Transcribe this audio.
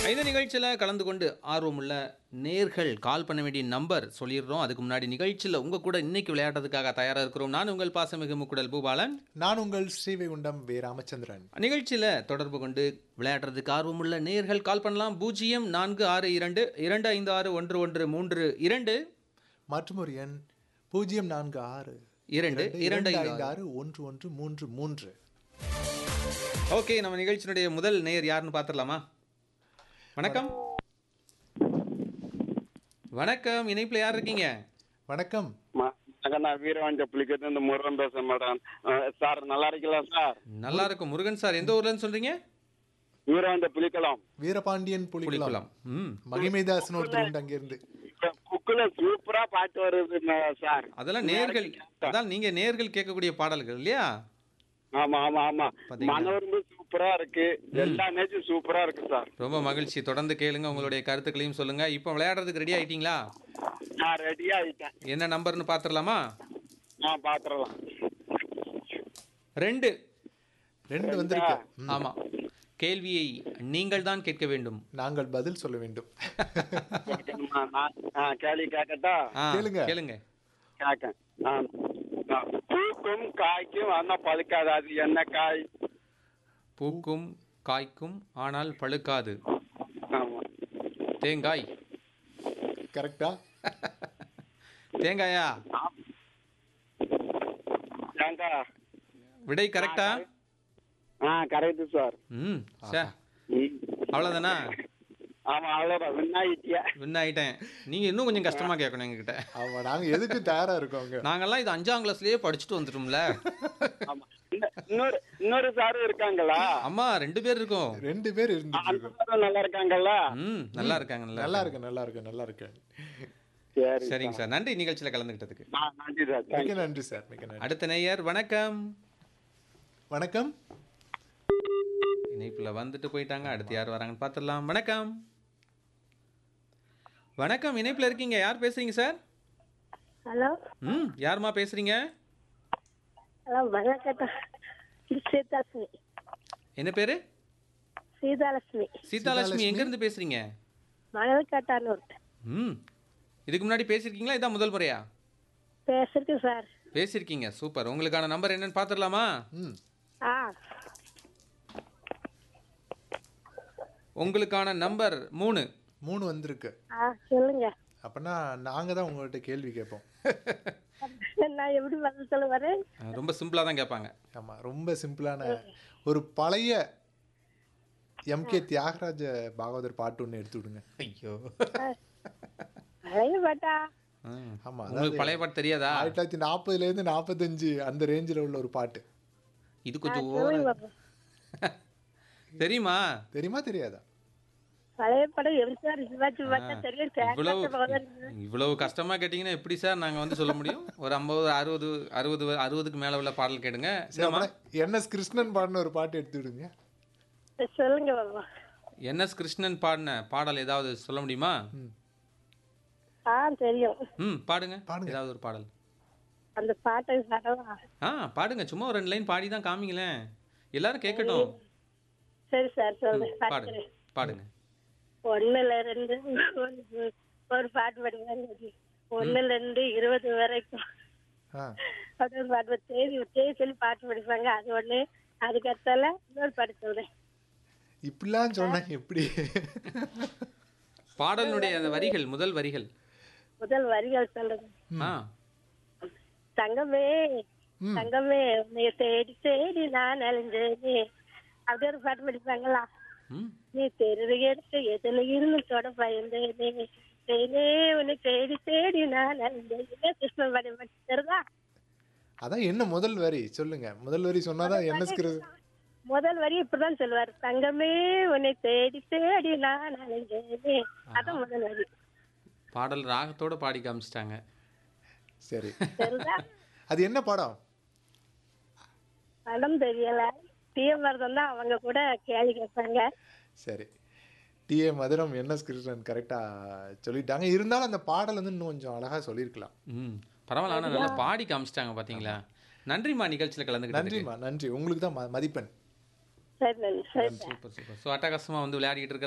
இந்த நிகழ்ச்சியில் கலந்து கொண்டு ஆர்வமுள்ள நேர்கள் கால் பண்ண வேண்டிய நம்பர் சொல்லிடுறோம் அதுக்கு முன்னாடி நிகழ்ச்சியில் உங்கள் கூட இன்னைக்கு விளையாடுறதுக்காக தயாராக இருக்கிறோம் நான் உங்கள் பாசமிகு முக்குடல் பூபாலன் நான் உங்கள் ஸ்ரீவைகுண்டம் வே ராமச்சந்திரன் நிகழ்ச்சியில் தொடர்பு கொண்டு விளையாடுறதுக்கு ஆர்வமுள்ள நேர்கள் கால் பண்ணலாம் பூஜ்ஜியம் நான்கு ஆறு இரண்டு இரண்டு ஐந்து ஆறு ஒன்று ஒன்று மூன்று இரண்டு மற்றும் ஒரு எண் பூஜ்ஜியம் நான்கு ஆறு இரண்டு இரண்டு இரண்டு ஐந்து ஐந்து ஆறு ஒன்று ஒன்று மூன்று மூன்று ஓகே நம்ம நிகழ்ச்சியினுடைய முதல் நேயர் யாருன்னு பார்த்துடலாமா வணக்கம் வணக்கம் இணைப்பில் யார் இருக்கீங்க வணக்கம் ம- வணக்கம் நான் வீரவாஞ்ச புலிக்கிறது இந்த முருகன் பேசுறேன் மேடம் அஹ் சார் நல்லா இருக்கீங்களா சார் நல்லா இருக்கும் முருகன் சார் எந்த ஊர்லன்னு சொல்றீங்க வீரவாஞ்ச புலிக்கலாம் வீரபாண்டியன் புலிகுளம் புலிக்குளம் ம் மகிமைதாசன் ஒருத்தர் உண்டு அங்கிருந்து குக்குல சூப்பரா பாட்டு வருது ம- சார் அதெல்லாம் நேர்கள் அதான் நீங்க நேர்கள் கேட்கக்கூடிய பாடல்கள் இல்லையா ஆமா ஆமா ஆமா பாத்தீங்களா? மனவரும்பு சூப்பரா இருக்கு எல்லா மேட்சும் சூப்பரா இருக்கு சார் ரொம்ப மகிழ்ச்சி தொடர்ந்து கேளுங்க உங்களுடைய கருத்துக்களையும் சொல்லுங்க இப்போ விளையாடுறதுக்கு ரெடி ஆயிட்டீங்களா நான் ரெடி ஆயிட்டேன் என்ன நம்பர்னு பார்த்துடலாமா நான் பாத்துறலாம் ரெண்டு ரெண்டு வந்திருக்கு ம், ஆமா கேள்வியை நீங்கள் தான் கேட்க வேண்டும் நாங்கள் பதில் சொல்ல வேண்டும் கேட்கணுமா? நான் ஆ, கேள்வி கேட்கட்டா ஆ, கேளுங்க. கேளுங்க கேட்க ஆ. ஆ. பூக்கும் காய்க்கும் ஆனா பழுக்காது அது என்ன காய் பூக்கும் காய்க்கும் ஆனால் பழுக்காது ஆமா தேங்காய் கரெக்டா தேங்காயா ஏங்கா விடை கரெக்டா ஆ கரெக்ட் சார் ம் சே ம். அவ்வளோதானா ஆமா அவ்வளவுதான் விண்ணாயிட்டியா வின் ஆயிட்டேன் நீங்க இன்னும் கொஞ்சம் கஷ்டமா கேட்கணும் எங்ககிட்ட ஆமா நாங்க எதுக்கு தயாரா இருக்கோம் அங்க நாங்கெல்லாம் இது அஞ்சாம் கிளாஸ்லயே படிச்சுட்டு வந்துட்டோம்ல ஆமா இன்ன- இன்னொரு இன்னொரு சாரும் இருக்காங்களா அம்மா ரெண்டு பேர் இருக்கோம் ரெண்டு பேர் இருந்துட்டு அந்த இருக்கோம் சாரும் நல்லா இருக்காங்களா ம் நல்லா இருக்காங்க நல்லா நல்லா இருக்கு நல்லா இருக்கு நல்லா இருக்கு சரி சரிங்க சார் நன்றி நிகழ்ச்சியில் கலந்துக்கிட்டதுக்கு ஆ, நன்றி சார் தேங்க்யூ மிக்க நன்றி சார் மிக்க நன்றி அடுத்த நேயர் வணக்கம் வணக்கம் இணைப்புல வந்துட்டு போயிட்டாங்க அடுத்து யார் வராங்கன்னு பார்த்துடலாம் வணக்கம் வணக்கம் இணைப்புல இருக்கீங்க யார் பேசுறீங்க சார் ஹலோ ம் யாரும்மா பேசுறீங்க ஹலோ வணக்கத்தா இது சீதாலட்சுமி என்ன பேரு சீதாலட்சுமி சீதாலட்சுமி எங்க இருந்து பேசுறீங்க மணல்காட்டானூர் ம் இதுக்கு முன்னாடி பேசியிருக்கீங்களா இதான் முதல் முறையா பேசுறது சார் பேசியிருக்கீங்க சூப்பர் உங்களுக்கான நம்பர் என்னன்னு பார்த்துடலாமா ம் ஆ உங்களுக்கான நம்பர் மூணு மூணு வந்திருக்கு ஆ சொல்லுங்க அப்பனா நாங்க தான் உங்கள்கிட்ட கேள்வி கேட்போம் நான் எப்படி பதில் சொல்ல வரேன் அஹ், ரொம்ப சிம்பிளாக தான் கேட்பாங்க ஆமா ரொம்ப சிம்பிளான ஒரு பழைய எம்கே தியாகராஜ பாகவதர் பாட்டு ஒன்று எடுத்து விடுங்க ஐயோ பழைய பாட்டா ம். ஆமா உங்களுக்கு பழைய பாட்டு தெரியாதா ஆயிரத்தி தொள்ளாயிரத்தி நாற்பதுல இருந்து நாற்பத்தஞ்சு அந்த ரேஞ்சில் உள்ள ஒரு பாட்டு இது கொஞ்சம் சொல்லுங்க ஓர பாப்போம். தெரியுமா தெரியுமா தெரியாதா பழைய படம் எப்படி சார் சிவாஜி பார்த்தா தெரியும் இவ்வளவு தேங்காய் பகவான் இவ்வளவு கஷ்டமா கேட்டீங்கன்னா எப்படி சார் நாங்க வந்து சொல்ல முடியும் ஒரு ஐம்பது அறுபது அறுபது அறுபதுக்கு மேல உள்ள பாடல் கேடுங்க சரி அப்புறம் என்எஸ் கிருஷ்ணன் பாடின ஒரு பாட்டு எடுத்து விடுங்க சொல்லுங்க பாப்பா என்எஸ் கிருஷ்ணன் பாடின பாடல் ஏதாவது சொல்ல முடியுமா ஆ தெரியும் ம் பாடுங்க பாடுங்க. ஏதாவது ஒரு பாடல் அந்த பாட்டை பாடவா ஆ பாடுங்க சும்மா ஒரு ரெண்டு லைன் பாடி தான் காமிங்களேன் எல்லாரும் கேட்கட்டும் சரி சார் சொல்லுங்க பாடுங்க பாடுறேன் பாடுங்க ஒண்ணுல ரெண்டு ஒரு- ஒரு பாட்டு படிக்கிறாங்க ஒண்ணுல இருந்து இருபது வரைக்கும் ஆ அப்படி ஒரு பாட்டு தேதி தேதி சொல்லி பாட்டு படிப்பாங்க அது ஒண்ணு அதுக்கு அடுத்தால இன்னொரு பாட்டு சொல்றேன் இப்படிலாம் சொன்னா எப்படி பாடலினுடைய அந்த வரிகள் முதல் வரிகள் முதல் வரிகள் சொல்றது ஆ தங்கமே ம். தங்கமே உன்னை தேடி தேடி நான் அழிஞ்சேனே அப்படி ஒரு பாட்டு படிப்பாங்களா ம் நீ தெருவு எடுத்து எதுல இருந்து தொட பயந்தேனே தேனே உன்னை தேடி தேடி நான் அழிஞ்சேனே கிருஷ்ணன் பாடி படிச்சிருந்தா அதான் என்ன முதல் வரி சொல்லுங்க முதல் வரி சொன்னாதான் என்எஸ் கிருஷ்ணன் முதல் வரி இப்படிதான் சொல்லுவார் தங்கமே உன்னை தேடி தேடி நான் அலைஞ்சேனே அதான் முதல் வரி பாடல் ராகத்தோட பாடி காமிச்சிட்டாங்க சரி தெரியுதா அது என்ன படம் படம் தெரியல தீயமரதம் தான் அவங்க கூட கேள்வி கேட்பாங்க சரி டிஏ மதுரம் என்எஸ் கிருஷ்ணன் கரெக்டாக சொல்லிட்டாங்க இருந்தாலும் அந்த பாடல் வந்து இன்னும் கொஞ்சம் அழகாக சொல்லியிருக்கலாம் ம் பரவாயில்ல ஆனால் நல்லா பாடி காமிச்சிட்டாங்க பார்த்தீங்களா நன்றிம்மா நிகழ்ச்சியில் கலந்துக்கிட்டதுக்கு நன்றிம்மா நன்றி உங்களுக்கு தான் ம- மதிப்பெண் சரி நன்றி சரி சூப்பர் சூப்பர் ஸோ அட்டகாசமாக வந்து விளையாடிட்டு இருக்கிற